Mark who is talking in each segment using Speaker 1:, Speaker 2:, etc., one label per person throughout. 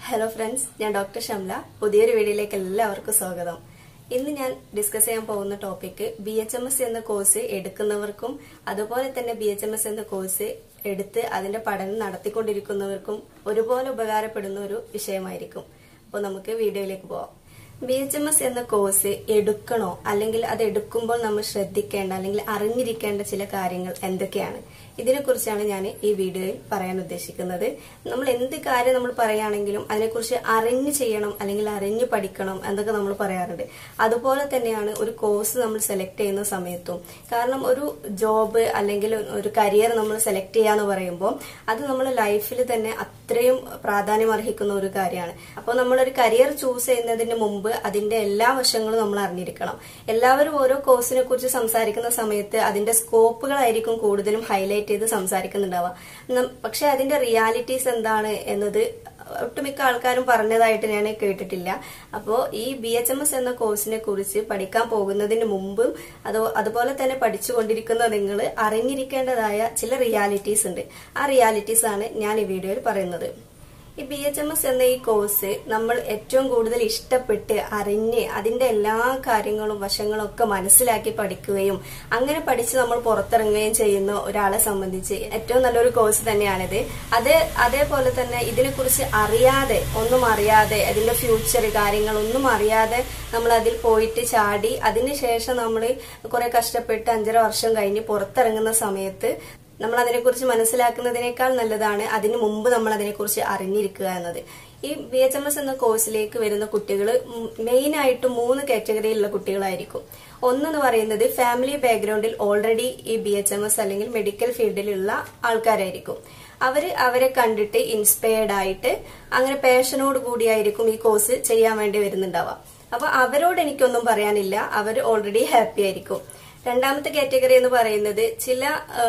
Speaker 1: hello friends ഞാൻ doctor Shamla പുതിയൊരു വീഡിയോയിലേക്ക് എല്ലാവർക്കും സ്വാഗതം ഇന്ന് ഞാൻ ഡിസ്കസ് ചെയ്യാൻ പോകുന്ന topic B H M S എന്ന കോഴ്സ് എടുക്കുന്നവർക്കും അതുപോലെ തന്നെ ബി എച്ച് എം എസ് എന്ന കോഴ്സ് എടുത്ത് അതിന്റെ പഠനം നടത്തിക്കൊണ്ടിരിക്കുന്നവർക്കും ഒരുപോലെ ഉപകാരപ്പെടുന്ന ഒരു വിഷയമായിരിക്കും അപ്പോൾ നമുക്ക് വീഡിയോയിലേക്ക് പോവാം ബി എച്ച് എം എസ് എന്ന കോഴ്സ് എടുക്കണോ അല്ലെങ്കിൽ അത് എടുക്കുമ്പോൾ നമ്മൾ ശ്രദ്ധിക്കേണ്ട അല്ലെങ്കിൽ അറിഞ്ഞിരിക്കേണ്ട ചില കാര്യങ്ങൾ എന്തൊക്കെയാണ് ഇതിനെക്കുറിച്ചാണ് ഞാൻ ഈ വീഡിയോയിൽ പറയാൻ ഉദ്ദേശിക്കുന്നത് നമ്മൾ എന്ത് കാര്യം നമ്മൾ പറയുകയാണെങ്കിലും അതിനെക്കുറിച്ച് അറിഞ്ഞ് ചെയ്യണം അല്ലെങ്കിൽ അറിഞ്ഞ് പഠിക്കണം എന്നൊക്കെ നമ്മൾ പറയാറുണ്ട് അതുപോലെ തന്നെയാണ് ഒരു കോഴ്സ് നമ്മൾ സെലക്ട് ചെയ്യുന്ന സമയത്തും കാരണം ഒരു ജോബ് അല്ലെങ്കിൽ ഒരു കരിയർ നമ്മൾ സെലക്ട് ചെയ്യാന്ന് പറയുമ്പോൾ അത് നമ്മൾ ലൈഫിൽ തന്നെ അത്രയും പ്രാധാന്യം അർഹിക്കുന്ന ഒരു കാര്യമാണ് അപ്പോൾ നമ്മളൊരു കരിയർ ചൂസ് ചെയ്യുന്നതിന് മുമ്പ് അതിന്റെ എല്ലാ വശങ്ങളും നമ്മൾ അറിഞ്ഞിരിക്കണം എല്ലാവരും ഓരോ കോഴ്സിനെ കുറിച്ച് സംസാരിക്കുന്ന സമയത്ത് അതിന്റെ സ്കോപ്പുകളായിരിക്കും കൂടുതലും ഹൈലൈറ്റ് ചെയ്ത് സംസാരിക്കുന്നുണ്ടാവുക പക്ഷെ അതിന്റെ റിയാലിറ്റീസ് എന്താണ് എന്നത് ഒട്ടുമിക്ക ആൾക്കാരും പറഞ്ഞതായിട്ട് ഞാൻ കേട്ടിട്ടില്ല അപ്പോൾ ഈ ബി എച്ച് എം എസ് എന്ന കോഴ്സിനെ കുറിച്ച് പഠിക്കാൻ പോകുന്നതിന് മുമ്പും അത് അതുപോലെ തന്നെ പഠിച്ചുകൊണ്ടിരിക്കുന്ന നിങ്ങൾ അറിഞ്ഞിരിക്കേണ്ടതായ ചില റിയാലിറ്റീസ് ഉണ്ട് ആ റിയാലിറ്റീസ് ആണ് ഞാൻ ഈ വീഡിയോയിൽ പറയുന്നത് ഈ ബി എച്ച് എം എസ് എന്ന ഈ കോഴ്സ് നമ്മൾ ഏറ്റവും കൂടുതൽ ഇഷ്ടപ്പെട്ട് അറിഞ്ഞ് അതിന്റെ എല്ലാ കാര്യങ്ങളും വശങ്ങളും ഒക്കെ മനസ്സിലാക്കി പഠിക്കുകയും അങ്ങനെ പഠിച്ച് നമ്മൾ പുറത്തിറങ്ങുകയും ചെയ്യുന്ന ഒരാളെ സംബന്ധിച്ച് ഏറ്റവും നല്ലൊരു കോഴ്സ് തന്നെയാണിത് അത് അതേപോലെ തന്നെ ഇതിനെക്കുറിച്ച് അറിയാതെ ഒന്നും അറിയാതെ അതിന്റെ ഫ്യൂച്ചർ കാര്യങ്ങളൊന്നും അറിയാതെ നമ്മൾ അതിൽ പോയിട്ട് ചാടി അതിനുശേഷം നമ്മൾ കുറെ കഷ്ടപ്പെട്ട് അഞ്ചര വർഷം കഴിഞ്ഞ് പുറത്തിറങ്ങുന്ന സമയത്ത് നമ്മൾ അതിനെക്കുറിച്ച് മനസ്സിലാക്കുന്നതിനേക്കാൾ നല്ലതാണ് അതിനു മുമ്പ് നമ്മൾ അതിനെക്കുറിച്ച് അറിഞ്ഞിരിക്കുക എന്നത് ഈ ബി എച്ച് എം എസ് എന്ന കോഴ്സിലേക്ക് വരുന്ന കുട്ടികൾ മെയിൻ ആയിട്ട് മൂന്ന് കാറ്റഗറിയിലുള്ള കുട്ടികളായിരിക്കും ഒന്നെന്ന് പറയുന്നത് ഫാമിലി ബാക്ക്ഗ്രൗണ്ടിൽ ഓൾറെഡി ഈ ബി എച്ച് എം എസ് അല്ലെങ്കിൽ മെഡിക്കൽ ഫീൽഡിലുള്ള ആൾക്കാരായിരിക്കും അവര് അവരെ കണ്ടിട്ട് ഇൻസ്പയർഡ് ആയിട്ട് അങ്ങനെ പാഷനോട് കൂടിയായിരിക്കും ഈ കോഴ്സ് ചെയ്യാൻ വേണ്ടി വരുന്നുണ്ടാവുക അപ്പൊ അവരോട് എനിക്കൊന്നും പറയാനില്ല അവർ ഓൾറെഡി ഹാപ്പി ആയിരിക്കും രണ്ടാമത്തെ കാറ്റഗറി എന്ന് പറയുന്നത് ചില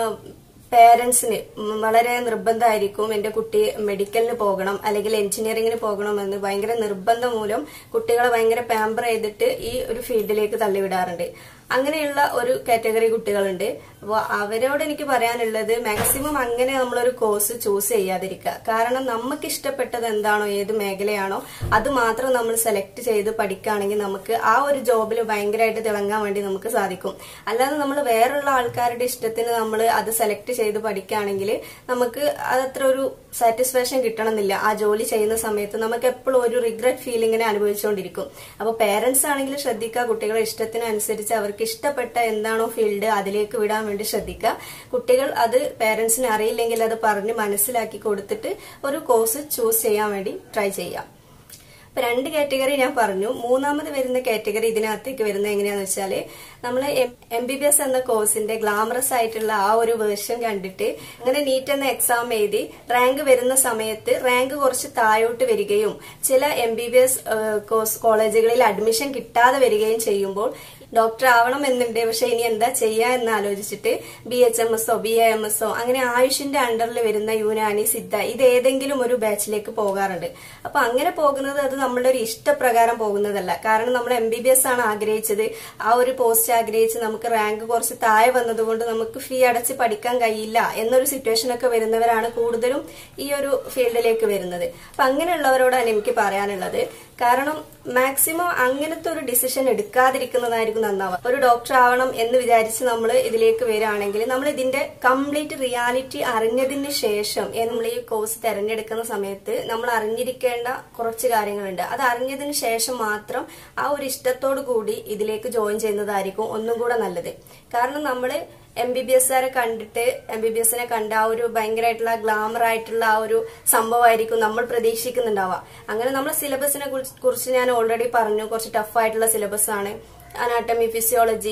Speaker 1: പേരൻസിന് വളരെ നിർബന്ധമായിരിക്കും എന്റെ കുട്ടി മെഡിക്കലിന് പോകണം അല്ലെങ്കിൽ എഞ്ചിനീയറിംഗിന് പോകണമെന്ന് ഭയങ്കര നിർബന്ധം മൂലം കുട്ടികളെ ഭയങ്കര പാമ്പർ ചെയ്തിട്ട് ഈ ഒരു ഫീൽഡിലേക്ക് തള്ളിവിടാറുണ്ട് അങ്ങനെയുള്ള ഒരു കാറ്റഗറി കുട്ടികളുണ്ട് അപ്പോൾ അവരോട് എനിക്ക് പറയാനുള്ളത് മാക്സിമം അങ്ങനെ നമ്മളൊരു കോഴ്സ് ചൂസ് ചെയ്യാതിരിക്കുക കാരണം നമുക്ക് ഇഷ്ടപ്പെട്ടത് എന്താണോ ഏത് മേഖലയാണോ അത് മാത്രം നമ്മൾ സെലക്ട് ചെയ്ത് പഠിക്കുകയാണെങ്കിൽ നമുക്ക് ആ ഒരു ജോബിൽ ഭയങ്കരമായിട്ട് തിളങ്ങാൻ വേണ്ടി നമുക്ക് സാധിക്കും അല്ലാതെ നമ്മൾ വേറുള്ള ആൾക്കാരുടെ ഇഷ്ടത്തിന് നമ്മൾ അത് സെലക്ട് ചെയ്ത് പഠിക്കുകയാണെങ്കിൽ നമുക്ക് അതത്ര ഒരു സാറ്റിസ്ഫാക്ഷൻ കിട്ടണമെന്നില്ല ആ ജോലി ചെയ്യുന്ന സമയത്ത് നമുക്ക് എപ്പോഴും ഒരു റിഗ്രറ്റ് ഫീലിങ്ങിനെ അനുഭവിച്ചുകൊണ്ടിരിക്കും അപ്പോൾ പേരൻസ് ആണെങ്കിൽ ശ്രദ്ധിക്കുക കുട്ടികളെ ഇഷ്ടത്തിനനുസരിച്ച് അവർക്ക് ഇഷ്ടപ്പെട്ട എന്താണോ ഫീൽഡ് അതിലേക്ക് വിടാൻ വേണ്ടി ശ്രദ്ധിക്കുക കുട്ടികൾ അത് പേരൻസിന് അറിയില്ലെങ്കിൽ അത് പറഞ്ഞ് മനസ്സിലാക്കി കൊടുത്തിട്ട് ഒരു കോഴ്സ് ചൂസ് ചെയ്യാൻ വേണ്ടി ട്രൈ ചെയ്യാം ഇപ്പൊ രണ്ട് കാറ്റഗറി ഞാൻ പറഞ്ഞു മൂന്നാമത് വരുന്ന കാറ്റഗറി ഇതിനകത്തേക്ക് വരുന്നത് എങ്ങനെയാന്ന് വെച്ചാല് നമ്മൾ എം ബി ബി എസ് എന്ന കോഴ്സിന്റെ ഗ്ലാമറസ് ആയിട്ടുള്ള ആ ഒരു വേർഷൻ കണ്ടിട്ട് അങ്ങനെ നീറ്റ് എന്ന എക്സാം എഴുതി റാങ്ക് വരുന്ന സമയത്ത് റാങ്ക് കുറച്ച് താഴോട്ട് വരികയും ചില എം ബി ബി എസ് കോളേജുകളിൽ അഡ്മിഷൻ കിട്ടാതെ വരികയും ചെയ്യുമ്പോൾ ഡോക്ടർ ആവണം എന്നുണ്ട് പക്ഷെ ഇനി എന്താ ചെയ്യാ എന്ന് ആലോചിച്ചിട്ട് ബി എച്ച് എം എസോ ബി എ എം എസോ അങ്ങനെ ആയുഷിന്റെ അണ്ടറിൽ വരുന്ന യുനാനി സിദ്ധ ഇത് ഏതെങ്കിലും ഒരു ബാച്ചിലേക്ക് പോകാറുണ്ട് അപ്പൊ അങ്ങനെ പോകുന്നത് അത് നമ്മളുടെ ഒരു ഇഷ്ടപ്രകാരം പോകുന്നതല്ല കാരണം നമ്മൾ എം ബി ബി എസ് ആണ് ആഗ്രഹിച്ചത് ആ ഒരു പോസ്റ്റ് ആഗ്രഹിച്ച് നമുക്ക് റാങ്ക് കുറച്ച് താഴെ വന്നതുകൊണ്ട് നമുക്ക് ഫീ അടച്ച് പഠിക്കാൻ കഴിയില്ല എന്നൊരു സിറ്റുവേഷൻ ഒക്കെ വരുന്നവരാണ് കൂടുതലും ഈ ഒരു ഫീൽഡിലേക്ക് വരുന്നത് അപ്പൊ അങ്ങനെയുള്ളവരോടാണ് എനിക്ക് പറയാനുള്ളത് കാരണം മാക്സിമം അങ്ങനത്തെ ഒരു ഡിസിഷൻ എടുക്കാതിരിക്കുന്നതായിരിക്കും നന്നാവുക ഒരു ഡോക്ടർ ആവണം എന്ന് വിചാരിച്ച് നമ്മൾ ഇതിലേക്ക് വരികയാണെങ്കിൽ നമ്മൾ ഇതിന്റെ കംപ്ലീറ്റ് റിയാലിറ്റി അറിഞ്ഞതിന് ശേഷം നമ്മൾ ഈ കോഴ്സ് തെരഞ്ഞെടുക്കുന്ന സമയത്ത് നമ്മൾ അറിഞ്ഞിരിക്കേണ്ട കുറച്ച് കാര്യങ്ങളുണ്ട് അത് അറിഞ്ഞതിന് ശേഷം മാത്രം ആ ഒരു ഇഷ്ടത്തോടു കൂടി ഇതിലേക്ക് ജോയിൻ ചെയ്യുന്നതായിരിക്കും ഒന്നും കൂടെ നല്ലത് കാരണം നമ്മൾ എം ബി ബി എസ്സുകാരെ കണ്ടിട്ട് എം ബി ബി എസിനെ കണ്ട ആ ഒരു ഭയങ്കരമായിട്ടുള്ള ഗ്ലാമർ ആയിട്ടുള്ള ആ ഒരു സംഭവമായിരിക്കും നമ്മൾ പ്രതീക്ഷിക്കുന്നുണ്ടാവുക അങ്ങനെ നമ്മൾ സിലബസിനെ കുറിച്ച് ഞാൻ ഓൾറെഡി പറഞ്ഞു കുറച്ച് ടഫ് ആയിട്ടുള്ള സിലബസ് ആണ് anatomy physiology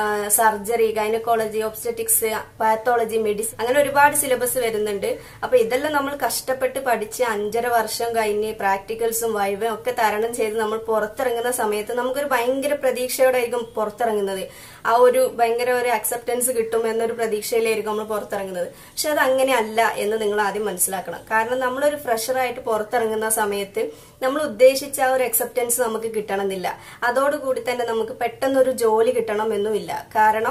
Speaker 1: surgery gynaecology obstetrics pathology medicine അങ്ങനെ ഒരുപാട് സിലബസ് വരുന്നുണ്ട് അപ്പൊ ഇതെല്ലാം നമ്മൾ കഷ്ടപ്പെട്ട് പഠിച്ച് അഞ്ചര വർഷം കഴിഞ്ഞ് പ്രാക്ടിക്കൽസും വൈവും ഒക്കെ തരണം ചെയ്ത് നമ്മൾ പുറത്തിറങ്ങുന്ന സമയത്ത് നമുക്കൊരു ഭയങ്കര പ്രതീക്ഷയോടെ ആയിരിക്കും പുറത്തിറങ്ങുന്നത് ആ ഒരു ഭയങ്കര ഒരു അക്സെപ്റ്റൻസ് കിട്ടും എന്നൊരു പ്രതീക്ഷയിലായിരിക്കും നമ്മൾ പുറത്തിറങ്ങുന്നത് പക്ഷെ അത് അങ്ങനെ അല്ല എന്ന് നിങ്ങൾ ആദ്യം മനസ്സിലാക്കണം കാരണം നമ്മളൊരു ഫ്രഷറായിട്ട് പുറത്തിറങ്ങുന്ന സമയത്ത് നമ്മൾ ഉദ്ദേശിച്ച ആ ഒരു അക്സെപ്റ്റൻസ് നമുക്ക് കിട്ടണമെന്നില്ല അതോടുകൂടി തന്നെ നമുക്ക് പെട്ടെന്നൊരു ജോലി കിട്ടണം എന്നുമില്ല കാരണം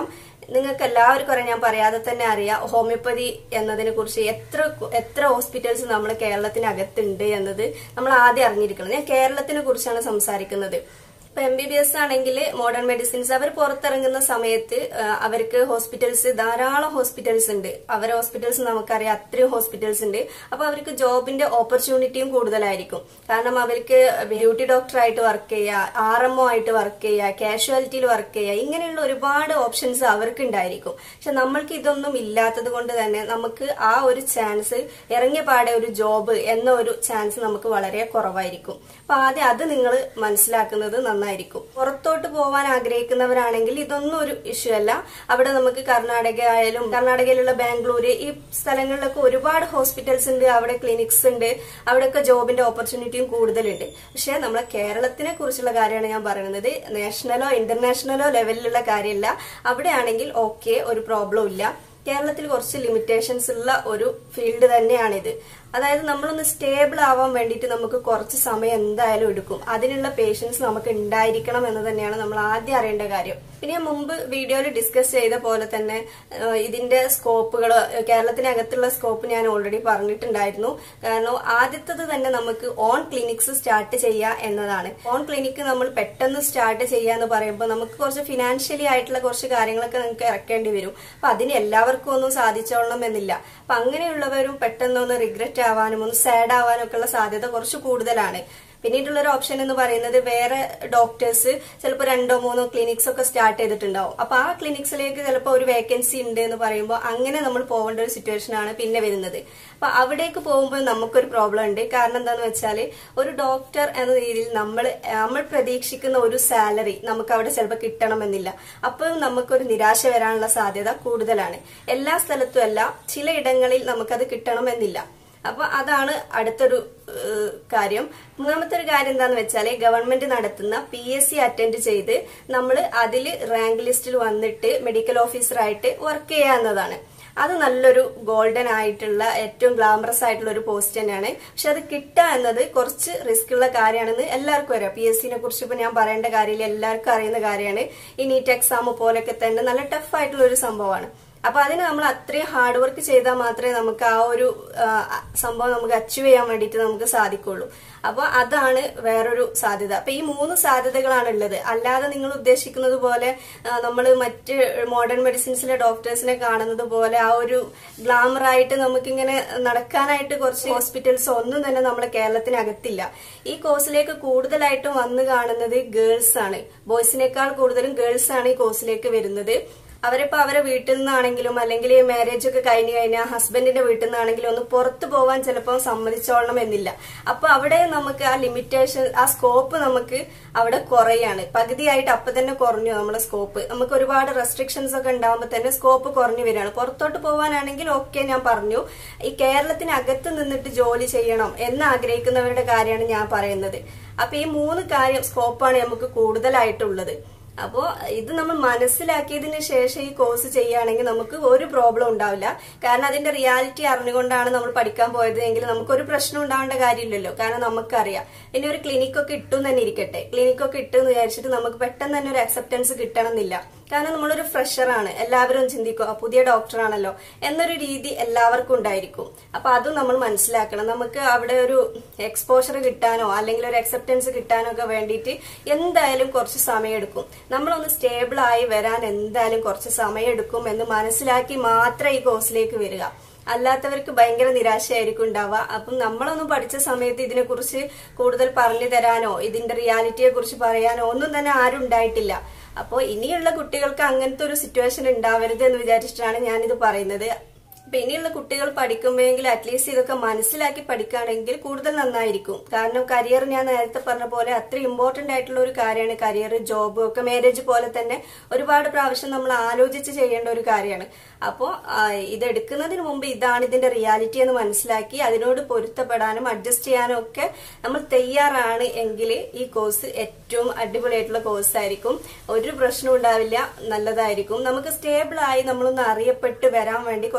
Speaker 1: നിങ്ങൾക്ക് എല്ലാവർക്കും അറിയാം ഞാൻ പറയാതെ തന്നെ അറിയാം ഹോമിയോപ്പതി എന്നതിനെ കുറിച്ച് എത്ര എത്ര ഹോസ്പിറ്റൽസ് നമ്മൾ കേരളത്തിനകത്തുണ്ട് എന്നത് നമ്മൾ ആദ്യം അറിഞ്ഞിരിക്കണം ഞാൻ കേരളത്തിനെ കുറിച്ചാണ് സംസാരിക്കുന്നത് ഇപ്പൊ എം ബി ബി എസ് ആണെങ്കിൽ മോഡേൺ മെഡിസിൻസ് അവർ പുറത്തിറങ്ങുന്ന സമയത്ത് ആ, അവർക്ക് ഹോസ്പിറ്റൽസ് ധാരാളം ഹോസ്പിറ്റൽസ് ഉണ്ട് അവരെ ഹോസ്പിറ്റൽസ് നമുക്കറിയാം അത്രയും ഹോസ്പിറ്റൽസ് ഉണ്ട് അപ്പൊ അവർക്ക് ജോബിന്റെ ഓപ്പർച്യൂണിറ്റിയും കൂടുതലായിരിക്കും കാരണം അവർക്ക് ഡ്യൂട്ടി ഡോക്ടർ ആയിട്ട് വർക്ക് ചെയ്യുക ആർ എം ഒ ആയിട്ട് വർക്ക് ചെയ്യുക കാഷ്വാലിറ്റിയിൽ വർക്ക് ചെയ്യുക ഇങ്ങനെയുള്ള ഒരുപാട് ഓപ്ഷൻസ് അവർക്ക് ഉണ്ടായിരിക്കും പക്ഷെ നമ്മൾക്ക് ഇതൊന്നും ഇല്ലാത്തത് കൊണ്ട് തന്നെ നമുക്ക് ആ ഒരു ചാൻസ് ഇറങ്ങിയ പാടെ ഒരു ജോബ് എന്ന ഒരു ചാൻസ് നമുക്ക് വളരെ കുറവായിരിക്കും അപ്പൊ ആദ്യം അത് നിങ്ങൾ മനസ്സിലാക്കുന്നത് നന്നായിരിക്കും പുറത്തോട്ട് പോവാൻ ആഗ്രഹിക്കുന്നവരാണെങ്കിൽ ഇതൊന്നും ഒരു ഇഷ്യൂ അല്ല അവിടെ നമുക്ക് കർണാടക ആയാലും കർണാടകയിലുള്ള ബാംഗ്ലൂര് ഈ സ്ഥലങ്ങളിലൊക്കെ ഒരുപാട് ഹോസ്പിറ്റൽസ് ഉണ്ട് അവിടെ ക്ലിനിക്സ് ഉണ്ട് അവിടെയൊക്കെ ജോബിന്റെ ഓപ്പർച്യൂണിറ്റിയും കൂടുതലുണ്ട് പക്ഷെ നമ്മളെ കേരളത്തിനെ കുറിച്ചുള്ള കാര്യമാണ് ഞാൻ പറയുന്നത് നാഷണലോ ഇന്റർനാഷണലോ ലെവലിലുള്ള കാര്യമല്ല അവിടെ ആണെങ്കിൽ ഓക്കെ ഒരു പ്രോബ്ലം ഇല്ല കേരളത്തിൽ കുറച്ച് ലിമിറ്റേഷൻസ് ഉള്ള ഒരു ഫീൽഡ് തന്നെയാണിത് അതായത് നമ്മളൊന്ന് സ്റ്റേബിൾ ആവാൻ വേണ്ടിയിട്ട് നമുക്ക് കുറച്ച് സമയം എന്തായാലും എടുക്കും അതിനുള്ള പേഷ്യൻസ് നമുക്ക് ഉണ്ടായിരിക്കണം എന്ന് തന്നെയാണ് നമ്മൾ ആദ്യം അറിയേണ്ട കാര്യം പിന്നെ ഞാൻ മുമ്പ് വീഡിയോയിൽ ഡിസ്കസ് ചെയ്ത പോലെ തന്നെ ഏഹ്, ഇതിന്റെ സ്കോപ്പുകൾ കേരളത്തിനകത്തുള്ള സ്കോപ്പ് ഞാൻ ഓൾറെഡി പറഞ്ഞിട്ടുണ്ടായിരുന്നു കാരണം ആദ്യത്തത് തന്നെ നമുക്ക് ഓൺ ക്ലിനിക്സ് സ്റ്റാർട്ട് ചെയ്യുക എന്നതാണ് ഓൺ ക്ലിനിക്ക് നമ്മൾ പെട്ടെന്ന് സ്റ്റാർട്ട് ചെയ്യുക എന്ന് പറയുമ്പോൾ നമുക്ക് കുറച്ച് ഫിനാൻഷ്യലി ആയിട്ടുള്ള കുറച്ച് കാര്യങ്ങളൊക്കെ നമുക്ക് ഇറക്കേണ്ടി വരും അപ്പൊ അതിന് എല്ലാവർക്കും ഒന്നും സാധിച്ചോളണം എന്നില്ല അപ്പൊ അങ്ങനെയുള്ളവരും പെട്ടെന്ന് ഒന്ന് റിഗ്രറ്റ് ആവാനും ഒന്ന് സാഡ് ആവാനും ഒക്കെ ഉള്ള സാധ്യത കുറച്ച് കൂടുതലാണ് പിന്നീടുള്ള ഒരു ഓപ്ഷൻ എന്ന് പറയുന്നത് വേറെ ഡോക്ടേഴ്സ് ചിലപ്പോൾ രണ്ടോ മൂന്നോ ക്ലിനിക്സ് ഒക്കെ സ്റ്റാർട്ട് ചെയ്തിട്ടുണ്ടാവും അപ്പൊ ആ ക്ലിനിക്സിലേക്ക് ചിലപ്പോൾ ഒരു വേക്കൻസി ഉണ്ട് എന്ന് പറയുമ്പോൾ അങ്ങനെ നമ്മൾ പോകേണ്ട ഒരു സിറ്റുവേഷൻ ആണ് പിന്നെ വരുന്നത് അപ്പൊ അവിടേക്ക് പോകുമ്പോൾ നമുക്കൊരു പ്രോബ്ലം ഉണ്ട് കാരണം എന്താന്ന് വെച്ചാൽ ഒരു ഡോക്ടർ എന്ന രീതിയിൽ നമ്മൾ നമ്മൾ പ്രതീക്ഷിക്കുന്ന ഒരു സാലറി നമുക്ക് അവിടെ ചിലപ്പോൾ കിട്ടണമെന്നില്ല അപ്പോൾ നമുക്കൊരു നിരാശ വരാനുള്ള സാധ്യത കൂടുതലാണ് എല്ലാ സ്ഥലത്തും അല്ല ചിലയിടങ്ങളിൽ നമുക്കത് കിട്ടണമെന്നില്ല അപ്പൊ അതാണ് അടുത്തൊരു ഏഹ്, കാര്യം മൂന്നാമത്തെ ഒരു കാര്യം എന്താന്ന് വെച്ചാല് ഗവൺമെന്റ് നടത്തുന്ന പി എസ് സി അറ്റൻഡ് ചെയ്ത് നമ്മൾ അതിൽ റാങ്ക് ലിസ്റ്റിൽ വന്നിട്ട് മെഡിക്കൽ ഓഫീസറായിട്ട് വർക്ക് ചെയ്യാവുന്നതാണ് അത് നല്ലൊരു ഗോൾഡൻ ആയിട്ടുള്ള ഏറ്റവും ഗ്ലാമറസ് ആയിട്ടുള്ള ഒരു പോസ്റ്റ് തന്നെയാണ് പക്ഷെ അത് കിട്ടുക എന്നത് കുറച്ച് റിസ്ക് ഉള്ള കാര്യമാണെന്ന് എല്ലാവർക്കും അറിയാം പി എസ് സിനെ കുറിച്ച് ഇപ്പൊ ഞാൻ പറയേണ്ട കാര്യമില്ല എല്ലാവർക്കും അറിയുന്ന കാര്യമാണ് ഈ നീറ്റ് എക്സാം പോലൊക്കെ തന്നെ നല്ല ടഫ് ആയിട്ടുള്ള ഒരു സംഭവമാണ് അപ്പൊ അതിന് നമ്മൾ അത്രയും ഹാർഡ് വർക്ക് ചെയ്താൽ മാത്രമേ നമുക്ക് ആ ഒരു ആ, സംഭവം നമുക്ക് അച്ചീവ് ചെയ്യാൻ വേണ്ടിയിട്ട് നമുക്ക് സാധിക്കുള്ളൂ അപ്പൊ അതാണ് വേറൊരു സാധ്യത അപ്പൊ ഈ മൂന്ന് സാധ്യതകളാണ് ഉള്ളത് അല്ലാതെ നിങ്ങൾ ഉദ്ദേശിക്കുന്നത് പോലെ നമ്മൾ മറ്റ് മോഡേൺ മെഡിസിൻസിലെ ഡോക്ടേഴ്സിനെ കാണുന്നത് പോലെ ആ ഒരു ഗ്ലാമർ ആയിട്ട് നമുക്കിങ്ങനെ നടക്കാനായിട്ട് കുറച്ച് ഹോസ്പിറ്റൽസ് ഒന്നും തന്നെ നമ്മുടെ കേരളത്തിനകത്തില്ല ഈ കോഴ്സിലേക്ക് കൂടുതലായിട്ടും വന്ന് കാണുന്നത് ഗേൾസ് ആണ് ബോയ്സിനേക്കാൾ കൂടുതലും ഗേൾസ് ആണ് ഈ കോഴ്സിലേക്ക് വരുന്നത് അവരിപ്പോ അവരെ വീട്ടിൽ നിന്നാണെങ്കിലും അല്ലെങ്കിൽ മാരേജ് ഒക്കെ കഴിഞ്ഞു കഴിഞ്ഞാൽ ഹസ്ബൻഡിന്റെ വീട്ടിൽ നിന്നാണെങ്കിലും ഒന്ന് പുറത്തു പോവാൻ ചിലപ്പോൾ സമ്മതിച്ചോളണം എന്നില്ല അപ്പൊ അവിടെ നമുക്ക് ആ ലിമിറ്റേഷൻ ആ സ്കോപ്പ് നമുക്ക് അവിടെ കുറയാണ് പകുതിയായിട്ട് അപ്പൊ തന്നെ കുറഞ്ഞു നമ്മുടെ സ്കോപ്പ് നമുക്ക് ഒരുപാട് റെസ്ട്രിക്ഷൻസ് ഒക്കെ ഉണ്ടാകുമ്പോൾ തന്നെ സ്കോപ്പ് കുറഞ്ഞു വരികയാണ് പുറത്തോട്ട് പോകാനാണെങ്കിൽ ഓക്കെ ഞാൻ പറഞ്ഞു ഈ കേരളത്തിനകത്ത് നിന്നിട്ട് ജോലി ചെയ്യണം എന്ന് ആഗ്രഹിക്കുന്നവരുടെ കാര്യമാണ് ഞാൻ പറയുന്നത് അപ്പൊ ഈ മൂന്ന് കാര്യം സ്കോപ്പാണ് നമുക്ക് കൂടുതലായിട്ടുള്ളത് അപ്പോ ഇത് നമ്മൾ മനസ്സിലാക്കിയതിന് ശേഷം ഈ കോഴ്സ് ചെയ്യുകയാണെങ്കിൽ നമുക്ക് ഒരു പ്രോബ്ലം ഉണ്ടാവില്ല കാരണം അതിന്റെ റിയാലിറ്റി അറിഞ്ഞുകൊണ്ടാണ് നമ്മൾ പഠിക്കാൻ പോയത് എങ്കിൽ നമുക്ക് ഒരു പ്രശ്നം ഉണ്ടാവേണ്ട കാര്യമില്ലല്ലോ കാരണം നമുക്കറിയാം ഇനി ഒരു ക്ലിനിക്കൊക്കെ ഇട്ടു എന്ന് തന്നെ ഇരിക്കട്ടെ ക്ലിനിക്കൊക്കെ ഇട്ടു എന്ന് വിചാരിച്ചിട്ട് നമുക്ക് പെട്ടെന്ന് തന്നെ ഒരു അക്സെപ്റ്റൻസ് കിട്ടണമെന്നില്ല കാരണം നമ്മളൊരു ഫ്രഷറാണ് എല്ലാവരും ചിന്തിക്കും "ആ, പുതിയ ഡോക്ടറാണല്ലോ എന്നൊരു രീതി എല്ലാവർക്കും ഉണ്ടായിരിക്കും അപ്പൊ അതും നമ്മൾ മനസ്സിലാക്കണം നമുക്ക് അവിടെ ഒരു എക്സ്പോഷർ കിട്ടാനോ അല്ലെങ്കിൽ ഒരു അക്സെപ്റ്റൻസ് കിട്ടാനോ ഒക്കെ വേണ്ടിയിട്ട് എന്തായാലും കുറച്ച് സമയമെടുക്കും നമ്മളൊന്ന് സ്റ്റേബിൾ ആയി വരാൻ എന്തായാലും കുറച്ച് സമയമെടുക്കും എന്ന് മനസ്സിലാക്കി മാത്രം ഈ കോഴ്സിലേക്ക് വരിക അല്ലാത്തവർക്ക് ഭയങ്കര നിരാശയായിരിക്കും ഉണ്ടാവുക അപ്പം നമ്മളൊന്നും പഠിച്ച സമയത്ത് ഇതിനെക്കുറിച്ച് കൂടുതൽ പറഞ്ഞു തരാനോ ഇതിന്റെ റിയാലിറ്റിയെ കുറിച്ച് പറയാനോ ഒന്നും തന്നെ ആരും ഉണ്ടായിട്ടില്ല അപ്പോൾ ഇനിയുള്ള കുട്ടികൾക്ക് അങ്ങനത്തെ ഒരു സിറ്റുവേഷൻ ഉണ്ടാവരുത് എന്ന് വിചാരിച്ചിട്ടാണ് ഞാനിത് പറയുന്നത് അപ്പൊ ഇനിയുള്ള കുട്ടികൾ പഠിക്കുമ്പോഴെങ്കിൽ അറ്റ്ലീസ്റ്റ് ഇതൊക്കെ മനസ്സിലാക്കി പഠിക്കുകയാണെങ്കിൽ കൂടുതൽ നന്നായിരിക്കും കാരണം കരിയർ ഞാൻ നേരത്തെ പറഞ്ഞ പോലെ അത്ര ഇമ്പോർട്ടന്റ് ആയിട്ടുള്ള ഒരു കാര്യമാണ് കരിയർ ജോബ് ഒക്കെ മാരേജ് പോലെ തന്നെ ഒരുപാട് പ്രാവശ്യം നമ്മൾ ആലോചിച്ച് ചെയ്യേണ്ട ഒരു കാര്യമാണ് അപ്പോൾ ഇത് എടുക്കുന്നതിന് മുമ്പ് ഇതാണ് ഇതിന്റെ റിയാലിറ്റി എന്ന് മനസ്സിലാക്കി അതിനോട് പൊരുത്തപ്പെടാനും അഡ്ജസ്റ്റ് ചെയ്യാനും ഒക്കെ നമ്മൾ തയ്യാറാണ് എങ്കിൽ ഈ കോഴ്സ് ഏറ്റവും അടിപൊളിയായിട്ടുള്ള കോഴ്സ് ആയിരിക്കും ഒരു പ്രശ്നം ഉണ്ടാവില്ല നല്ലതായിരിക്കും നമുക്ക് സ്റ്റേബിൾ ആയി നമ്മളൊന്ന് അറിയപ്പെട്ട് വരാൻ വേണ്ടി കുറച്ച് സമയം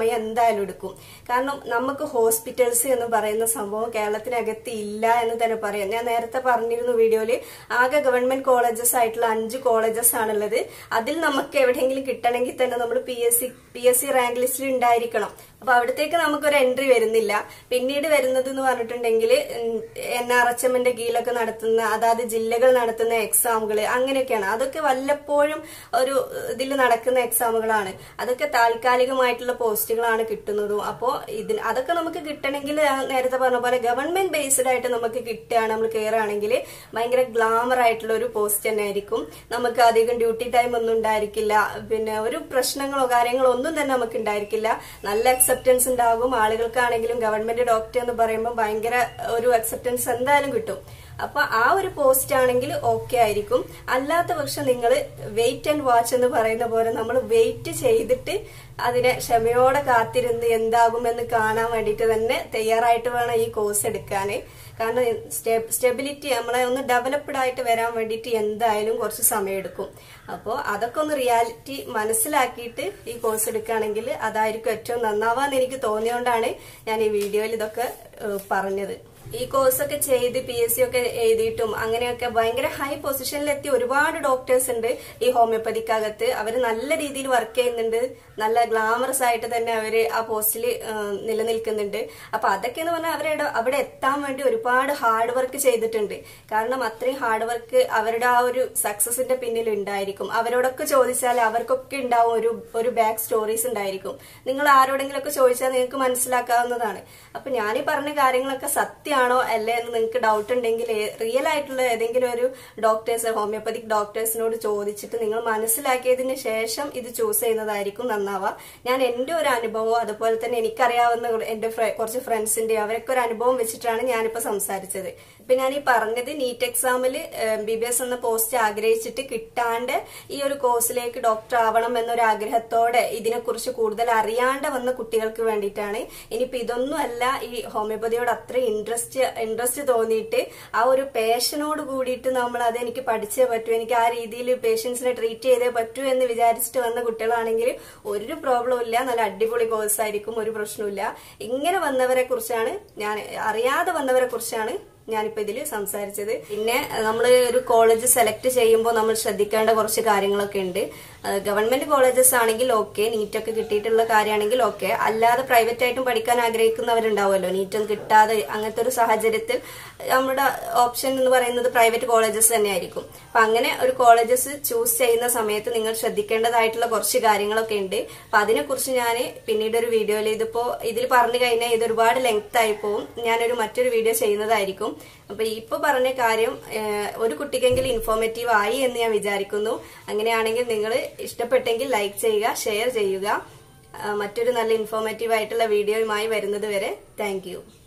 Speaker 1: സമയം എന്തായാലും എടുക്കും കാരണം നമുക്ക് ഹോസ്പിറ്റൽസ് എന്ന് പറയുന്ന സംഭവം കേരളത്തിനകത്ത് ഇല്ല എന്ന് തന്നെ പറയാം ഞാൻ നേരത്തെ പറഞ്ഞിരുന്നു വീഡിയോയില് ആകെ ഗവൺമെന്റ് കോളേജസ് ആയിട്ടുള്ള അഞ്ച് കോളേജസ് ആണുള്ളത് അതിൽ നമുക്ക് എവിടെയെങ്കിലും കിട്ടണമെങ്കിൽ തന്നെ നമ്മൾ P S C P S C rank ലിസ്റ്റിൽ ഉണ്ടായിരിക്കണം അപ്പൊ അവിടത്തേക്ക് നമുക്കൊരു എൻട്രി വരുന്നില്ല പിന്നീട് വരുന്നത് എന്ന് പറഞ്ഞിട്ടുണ്ടെങ്കിൽ എൻ ആർ എച്ച് എമ്മിന്റെ കീഴിലൊക്കെ നടത്തുന്ന അതാത് ജില്ലകൾ നടത്തുന്ന എക്സാമുകൾ അങ്ങനെയൊക്കെയാണ് അതൊക്കെ വല്ലപ്പോഴും ഒരു ഇതിൽ നടക്കുന്ന എക്സാമുകളാണ് അതൊക്കെ താൽക്കാലികമായിട്ടുള്ള പോസ്റ്റുകളാണ് കിട്ടുന്നതും അപ്പോൾ ഇതിന് അതൊക്കെ നമുക്ക് കിട്ടണമെങ്കിൽ ഞാൻ നേരത്തെ പറഞ്ഞ പോലെ ഗവൺമെന്റ് ബേസ്ഡ് ആയിട്ട് നമുക്ക് കിട്ടുകയാണ് നമ്മൾ കയറുകയാണെങ്കിൽ ഭയങ്കര ഗ്ലാമർ ആയിട്ടുള്ള ഒരു പോസ്റ്റ് തന്നെ ആയിരിക്കും നമുക്ക് അധികം ഡ്യൂട്ടി ടൈം ഒന്നും ഉണ്ടായിരിക്കില്ല പിന്നെ ഒരു പ്രശ്നങ്ങളോ കാര്യങ്ങളോ ഒന്നും തന്നെ നമുക്ക് ഉണ്ടായിരിക്കില്ല നല്ല അക്സെപ്റ്റൻസ് ഉണ്ടാകും ആളുകൾക്കാണെങ്കിലും ഗവൺമെന്റ് ഡോക്ടർ എന്ന് പറയുമ്പോൾ ഭയങ്കര ഒരു അക്സെപ്റ്റൻസ് എന്തായാലും കിട്ടും അപ്പൊ ആ ഒരു പോസ്റ്റ് ആണെങ്കിൽ ഓക്കെ ആയിരിക്കും അല്ലാത്ത പക്ഷം നിങ്ങൾ വെയിറ്റ് ആൻഡ് വാച്ച് എന്ന് പറയുന്ന പോലെ നമ്മൾ വെയിറ്റ് ചെയ്തിട്ട് അതിനെ ക്ഷമയോടെ കാത്തിരുന്ന് എന്താകുമെന്ന് കാണാൻ വേണ്ടിയിട്ട് തന്നെ തയ്യാറായിട്ട് വേണം ഈ കോഴ്സ് എടുക്കാന് കാരണം സ്റ്റെബിലിറ്റി നമ്മളെ ഒന്ന് ഡെവലപ്ഡ് ആയിട്ട് വരാൻ വേണ്ടിയിട്ട് എന്തായാലും കുറച്ച് സമയം എടുക്കും അപ്പോൾ അതൊക്കെ ഒന്ന് റിയാലിറ്റി മനസ്സിലാക്കിയിട്ട് ഈ കോഴ്സ് എടുക്കുകയാണെങ്കിൽ അതായിരിക്കും ഏറ്റവും നന്നാവാന്ന് എനിക്ക് തോന്നിയോണ്ടാണ് ഞാൻ ഈ വീഡിയോയിൽ ഇതൊക്കെ ഏഹ്, പറഞ്ഞത് ഈ കോഴ്സൊക്കെ ചെയ്ത് പി എസ് സി ഒക്കെ എഴുതിയിട്ടും അങ്ങനെയൊക്കെ ഭയങ്കര ഹൈ പൊസിഷനിലെത്തിയ ഒരുപാട് ഡോക്ടേഴ്സ് ഉണ്ട് ഈ ഹോമിയോപ്പതിക്കകത്ത് അവർ നല്ല രീതിയിൽ വർക്ക് ചെയ്യുന്നുണ്ട് നല്ല ഗ്ലാമറസ് ആയിട്ട് തന്നെ അവര് ആ പോസ്റ്റിൽ നിലനിൽക്കുന്നുണ്ട് അപ്പൊ അതൊക്കെ എന്ന് പറഞ്ഞാൽ അവരുടെ അവിടെ എത്താൻ വേണ്ടി ഒരുപാട് ഹാർഡ് വർക്ക് ചെയ്തിട്ടുണ്ട് കാരണം അത്രയും ഹാർഡ് വർക്ക് അവരുടെ ആ ഒരു സക്സസിന്റെ പിന്നിൽ ഉണ്ടായിരിക്കും അവരോടൊക്കെ ചോദിച്ചാൽ അവർക്കൊക്കെ ഉണ്ടാവും ഒരു ഒരു ബാക്ക് സ്റ്റോറീസ് ഉണ്ടായിരിക്കും നിങ്ങൾ ആരോടെങ്കിലും ഒക്കെ ചോദിച്ചാൽ നിങ്ങൾക്ക് മനസ്സിലാക്കാവുന്നതാണ് അപ്പൊ ഞാൻ ഈ പറഞ്ഞ കാര്യങ്ങളൊക്കെ സത്യമാണോ അല്ലേ എന്ന് നിങ്ങൾക്ക് ഡൗട്ട് ഉണ്ടെങ്കിൽ റിയൽ ആയിട്ടുള്ള ഏതെങ്കിലും ഒരു ഡോക്ടേഴ്സ് ഹോമിയോപ്പതിക് ഡോക്ടേഴ്സിനോട് ചോദിച്ചിട്ട് നിങ്ങൾ മനസ്സിലാക്കിയതിന് ശേഷം ഇത് ചൂസ് ചെയ്യുന്നതായിരിക്കും നന്നാവുക ഞാൻ എന്റെ ഒരു അനുഭവം അതുപോലെ തന്നെ എനിക്കറിയാവുന്ന എന്റെ ഫ്ര- കുറച്ച് ഫ്രണ്ട്സിന്റെ അവരൊക്കെ ഒരു അനുഭവം വെച്ചിട്ടാണ് ഞാനിപ്പോ സംസാരിച്ചത് ഇപ്പൊ ഞാൻ ഈ പറഞ്ഞത് നീറ്റ് എക്സാമിൽ ബി ബി എസ് എന്ന പോസ്റ്റ് ആഗ്രഹിച്ചിട്ട് കിട്ടാണ്ട് ഈ ഒരു കോഴ്സിലേക്ക് ഡോക്ടർ ആവണം എന്നൊരു ആഗ്രഹത്തോടെ ഇതിനെക്കുറിച്ച് കൂടുതൽ അറിയാണ്ട് വന്ന കുട്ടികൾക്ക് വേണ്ടിയിട്ടാണ് ഇനിയിപ്പോ ഇതൊന്നും അല്ല ഈ ഹോമിയോപ്പതിയോട് അത്ര ഇൻട്രസ്റ്റ് ഇൻട്രസ്റ്റ് തോന്നിയിട്ട് ആ ഒരു പേഷനോട് കൂടിയിട്ട് നമ്മൾ അത് എനിക്ക് പഠിച്ചേ പറ്റൂ എനിക്ക് ആ രീതിയിൽ പേഷ്യൻസിനെ ട്രീറ്റ് ചെയ്തേ പറ്റൂ എന്ന് വിചാരിച്ചിട്ട് വന്ന കുട്ടികളാണെങ്കിൽ ഒരു പ്രോബ്ലം ഇല്ല നല്ല അടിപൊളി കോഴ്സ് ആയിരിക്കും ഒരു പ്രശ്നമില്ല ഇങ്ങനെ വന്നവരെ കുറിച്ചാണ് ഞാൻ അറിയാതെ വന്നവരെ കുറിച്ചാണ് ഞാനിപ്പോ ഇതിൽ സംസാരിച്ചത് പിന്നെ നമ്മൾ ഒരു കോളേജ് സെലക്ട് ചെയ്യുമ്പോൾ നമ്മൾ ശ്രദ്ധിക്കേണ്ട കുറച്ച് കാര്യങ്ങളൊക്കെ ഉണ്ട് ഗവൺമെന്റ് കോളേജസ് ആണെങ്കിൽ ഓക്കെ നീറ്റൊക്കെ കിട്ടിയിട്ടുള്ള കാര്യമാണെങ്കിൽ ഓക്കെ അല്ലാതെ പ്രൈവറ്റ് ആയിട്ടും പഠിക്കാൻ ആഗ്രഹിക്കുന്നവരുണ്ടാവുമല്ലോ നീറ്റൊന്നും കിട്ടാതെ അങ്ങനത്തെ ഒരു സാഹചര്യത്തിൽ നമ്മുടെ ഓപ്ഷൻ എന്ന് പറയുന്നത് പ്രൈവറ്റ് കോളേജസ് തന്നെയായിരിക്കും അപ്പൊ അങ്ങനെ ഒരു കോളേജസ് ചൂസ് ചെയ്യുന്ന സമയത്ത് നിങ്ങൾ ശ്രദ്ധിക്കേണ്ടതായിട്ടുള്ള കുറച്ച് കാര്യങ്ങളൊക്കെ ഉണ്ട് അപ്പൊ അതിനെക്കുറിച്ച് ഞാൻ പിന്നീട് ഒരു വീഡിയോയിൽ ഇതിപ്പോ ഇതിൽ പറഞ്ഞു കഴിഞ്ഞാൽ ഇത് ഒരുപാട് ലെങ്ത് ആയി പോവും ഞാനൊരു മറ്റൊരു വീഡിയോ ചെയ്യുന്നതായിരിക്കും അപ്പൊ ഇപ്പൊ പറഞ്ഞ കാര്യം ഏഹ്, ഒരു കുട്ടിക്കെങ്കിലും ഇൻഫോർമേറ്റീവ് ആയി എന്ന് ഞാൻ വിചാരിക്കുന്നു അങ്ങനെയാണെങ്കിൽ നിങ്ങൾ ഇഷ്ടപ്പെട്ടെങ്കിൽ ലൈക്ക് ചെയ്യുക ഷെയർ ചെയ്യുക ആ, മറ്റൊരു നല്ല ഇൻഫോർമേറ്റീവ് ആയിട്ടുള്ള വീഡിയോയുമായി വരുന്നത് വരെ താങ്ക്